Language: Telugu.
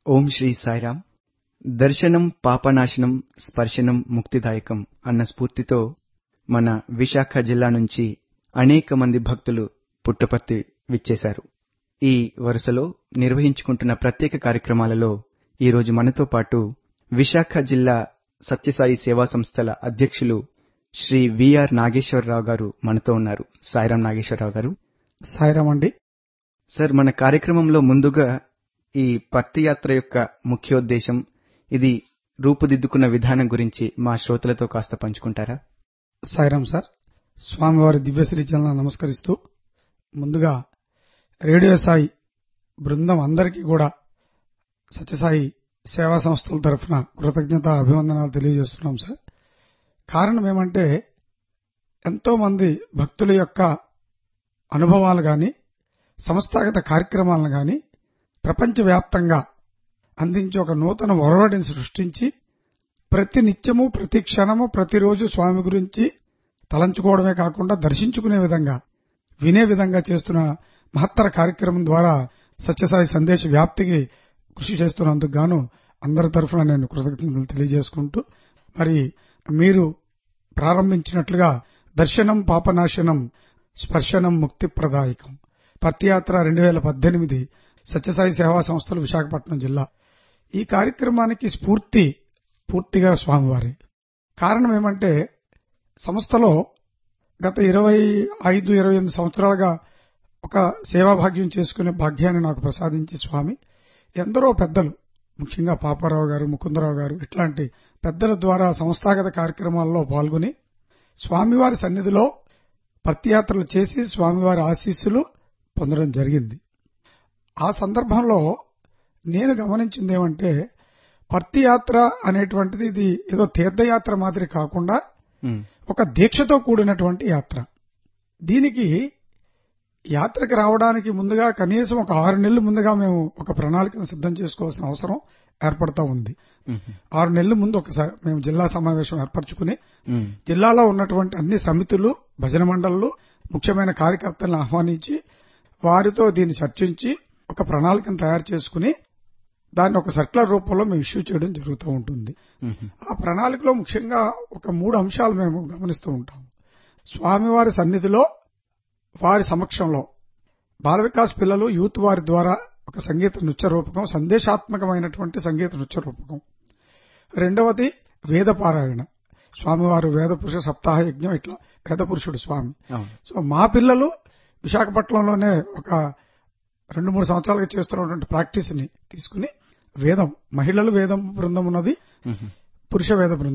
ఓం శ్రీ సాయిరాం దర్శనం పాపనాశనం స్పర్శనం ముక్తిదాయకం అన్న స్ఫూర్తితో మన విశాఖ జిల్లా నుంచి అనేక మంది భక్తులు పుట్టపర్తి విచ్చేశారు ఈ వరుసలో నిర్వహించుకుంటున్న ప్రత్యేక కార్యక్రమాలలో ఈరోజు మనతో పాటు విశాఖ జిల్లా సత్యసాయి సేవా సంస్థల అధ్యక్షులు శ్రీ విఆర్ నాగేశ్వరరావు గారు మనతో ఉన్నారు సాయిరాం నాగేశ్వరరావు గారు సాయిరాం అండి సార్ మన కార్యక్రమంలో ముందుగా ఈ పత్తి యాత్ర యొక్క ముఖ్యోద్దేశం ఇది రూపుదిద్దుకున్న విధానం గురించి మా శ్రోతలతో కాస్త పంచుకుంటారా సాయిరాం సార్ స్వామివారి దివ్యశ్రీ చలన నమస్కరిస్తూ ముందుగా రేడియో సాయి బృందం అందరికీ కూడా సత్యసాయి సేవా సంస్థల తరఫున కృతజ్ఞత అభివందనాలు తెలియజేస్తున్నాం సార్ కారణం ఏమంటే ఎంతో మంది భక్తుల యొక్క అనుభవాలు గాని సంస్థాగత కార్యక్రమాలను గాని ప్రపంచవ్యాప్తంగా అందించి ఒక నూతన ఒరవడిని సృష్టించి ప్రతి నిత్యము ప్రతి క్షణము ప్రతిరోజు స్వామి గురించి తలంచుకోవడమే కాకుండా దర్శించుకునే విధంగా వినే విధంగా చేస్తున్న మహత్తర కార్యక్రమం ద్వారా సత్యసాయి సందేశ వ్యాప్తికి కృషి చేస్తున్నందుకు గాను అందరి తరఫున నేను కృతజ్ఞతలు తెలియజేసుకుంటూ మరి మీరు ప్రారంభించినట్లుగా దర్శనం పాపనాశనం స్పర్శనం ముక్తి ప్రదాయకం పత్యాత్ర రెండు వేల పద్దెనిమిది సత్యసాయి సేవా సంస్థలు విశాఖపట్నం జిల్లా ఈ కార్యక్రమానికి స్ఫూర్తి పూర్తిగా స్వామివారి కారణం ఏమంటే సంస్థలో గత ఇరవై ఐదు ఇరవై ఎనిమిది సంవత్సరాలుగా ఒక సేవా భాగ్యం చేసుకునే భాగ్యాన్ని నాకు ప్రసాదించి స్వామి ఎందరో పెద్దలు ముఖ్యంగా పాపారావు గారు ముకుందరావు గారు ఇట్లాంటి పెద్దల ద్వారా సంస్థాగత కార్యక్రమాల్లో పాల్గొని స్వామివారి సన్నిధిలో పత్యాత్రలు చేసి స్వామివారి ఆశీస్సులు పొందడం జరిగింది ఆ సందర్భంలో నేను గమనించింది ఏమంటే పర్తియాత్ర అనేటువంటిది ఇది ఏదో తీర్థయాత్ర మాదిరి కాకుండా ఉమ్, ఒక దీక్షతో కూడినటువంటి యాత్ర దీనికి యాత్రకు రావడానికి ముందుగా కనీసం ఒక ఆరు నెలలు ముందుగా మేము ఒక ప్రణాళికను సిద్ధం చేసుకోవాల్సిన అవసరం ఏర్పడతా ఉంది ఉమ్, ఆరు నెలల ముందు ఒకసారి మేము జిల్లా సమావేశం ఏర్పరచుకుని ఉమ్, జిల్లాలో ఉన్నటువంటి అన్ని సమితులు భజన మండళ్లు ముఖ్యమైన కార్యకర్తలను ఆహ్వానించి వారితో దీన్ని చర్చించి ఒక ప్రణాళికను తయారు చేసుకుని దాన్ని ఒక సర్క్యులర్ రూపంలో మేము ఇష్యూ చేయడం జరుగుతూ ఉంటుంది ఉమ్, ఆ ప్రణాళికలో ముఖ్యంగా ఒక మూడు అంశాలు మేము గమనిస్తూ ఉంటాం స్వామివారి సన్నిధిలో వారి సమక్షంలో బాల వికాస్ పిల్లలు యూత్ వారి ద్వారా ఒక సంగీత నృత్య రూపకం సందేశాత్మకమైనటువంటి సంగీత నృత్య రూపకం రెండవది వేద పారాయణ స్వామివారు వేద పురుష సప్తాహ యజ్ఞం ఇట్లా వేద పురుషుడు స్వామి అవును సో మా పిల్లలు విశాఖపట్నంలోనే ఒక రెండు మూడు సంవత్సరాలుగా చేస్తున్నటువంటి ప్రాక్టీస్ ని తీసుకుని వేదం మహిళలు వేదం బృందం ఉన్నది ఉమ్, పురుష వేద బృందం